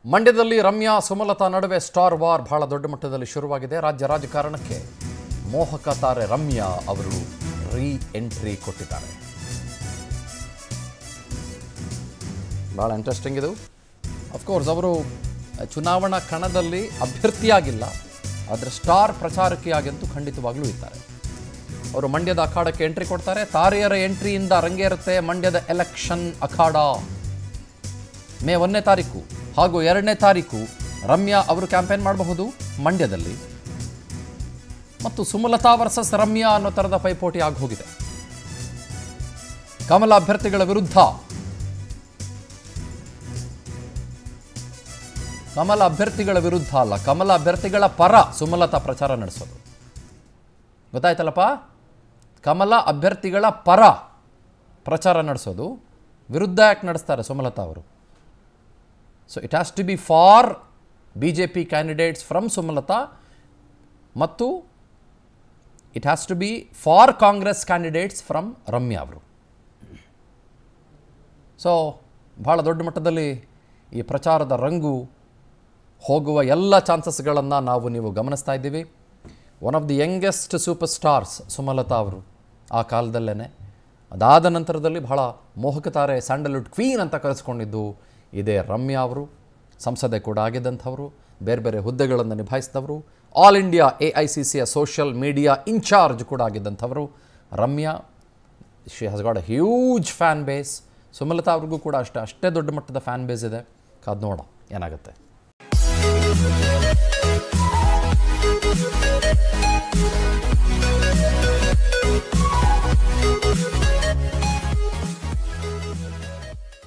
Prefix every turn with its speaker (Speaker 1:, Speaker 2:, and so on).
Speaker 1: ಮಂಡ್ಯದಲ್ಲಿ ರಮ್ಯಾ ಸುಮಲತಾ ನಡುವೆ star war ಬಹಳ ದೊಡ್ಡ ಮಟ್ಟದಲ್ಲಿ ಶುರುವಾಗಿದೆ ರಾಜ್ಯ ರಾಜಕಾರಣಕ್ಕೆ ಮೋಹಕ ತಾರೆ ರಮ್ಯಾ ಅವರು ರೀ ಎಂಟ್ರಿ ಕೊಟ್ಟಿದ್ದಾರೆ ಭಾಳ ಇಂಟ್ರೆಸ್ಟಿಂಗ್ ಇದು ಅಫ್ಕೋರ್ಸ್ ಅವರು ಚುನಾವಣಾ ಕಣದಲ್ಲಿ ಅಭ್ಯರ್ಥಿಯಾಗಿಲ್ಲ ಆದರೆ ಸ್ಟಾರ್ ಪ್ರಚಾರಕಿಯಾಗಂತೂ ಖಂಡಿತವಾಗ್ಲೂ ಇದ್ದಾರೆ ಅವರು ಮಂಡ್ಯದ ಅಖಾಡಕ್ಕೆ ಎಂಟ್ರಿ ಕೊಡ್ತಾರೆ ತಾರೆಯರ ಎಂಟ್ರಿಯಿಂದ ರಂಗೇರುತ್ತೆ ಮಂಡ್ಯದ ಎಲೆಕ್ಷನ್ ಅಖಾಡ ಮೇ ಒಂದನೇ ತಾರೀಕು ಹಾಗೂ ಎರಡನೇ ತಾರೀಕು ರಮ್ಯಾ ಅವರು ಕ್ಯಾಂಪೇನ್ ಮಾಡಬಹುದು ಮಂಡ್ಯದಲ್ಲಿ ಮತ್ತು ಸುಮಲತಾ ವರ್ಸಸ್ ರಮ್ಯಾ ಅನ್ನೋ ಥರದ ಪೈಪೋಟಿ ಆಗಿ ಹೋಗಿದೆ ಕಮಲ ಅಭ್ಯರ್ಥಿಗಳ ವಿರುದ್ಧ ಕಮಲ ಅಭ್ಯರ್ಥಿಗಳ ವಿರುದ್ಧ ಅಲ್ಲ ಕಮಲ ಅಭ್ಯರ್ಥಿಗಳ ಪರ ಸುಮಲತಾ ಪ್ರಚಾರ ನಡೆಸೋದು ಗೊತ್ತಾಯ್ತಲ್ಲಪ್ಪ ಕಮಲ ಅಭ್ಯರ್ಥಿಗಳ ಪರ ಪ್ರಚಾರ ನಡೆಸೋದು ವಿರುದ್ಧ ಯಾಕೆ ನಡೆಸ್ತಾರೆ ಸುಮಲತಾ ಅವರು so it has to be for B J P candidates from Sumalatha ಮತ್ತು it has to be for Congress candidates from Ramya ಅವರು ಸೊ ಭಾಳ ದೊಡ್ಡ ಮಟ್ಟದಲ್ಲಿ ಈ ಪ್ರಚಾರದ ರಂಗು ಹೋಗುವ ಎಲ್ಲ ಚಾನ್ಸಸ್ಗಳನ್ನು ನಾವು ನೀವು ಗಮನಿಸ್ತಾ ಇದ್ದೀವಿ one of the youngest super stars Sumalatha ಅವರು ಆ ಕಾಲದಲ್ಲೇ ಅದಾದ ನಂತರದಲ್ಲಿ ಬಹಳ ಮೋಹಕತಾರೆ ಸ್ಯಾಂಡಲ್ವುಡ್ ಕ್ವೀನ್ ಅಂತ ಕರೆಸ್ಕೊಂಡಿದ್ದು ಇದೇ ರಮ್ಯಾ ಅವರು ಸಂಸದೆ ಕೂಡ ಆಗಿದ್ದಂಥವರು ಬೇರೆ ಬೇರೆ ಹುದ್ದೆಗಳನ್ನು ನಿಭಾಯಿಸಿದವರು all India A I C ಸಿಯ ಸೋಷಿಯಲ್ ಮೀಡಿಯಾ ಇನ್ಚಾರ್ಜ್ ಕೂಡ ಆಗಿದ್ದಂಥವರು Ramya she has got a huge fan base Sumalatha ಅವ್ರಿಗೂ ಕೂಡ ಅಷ್ಟೇ ಅಷ್ಟೇ ದೊಡ್ಡ ಮಟ್ಟದ ಫ್ಯಾನ್ ಬೇಸ್ ಇದೆ ಕಾದು ನೋಡ ಏನಾಗುತ್ತೆ
Speaker 2: Thank you.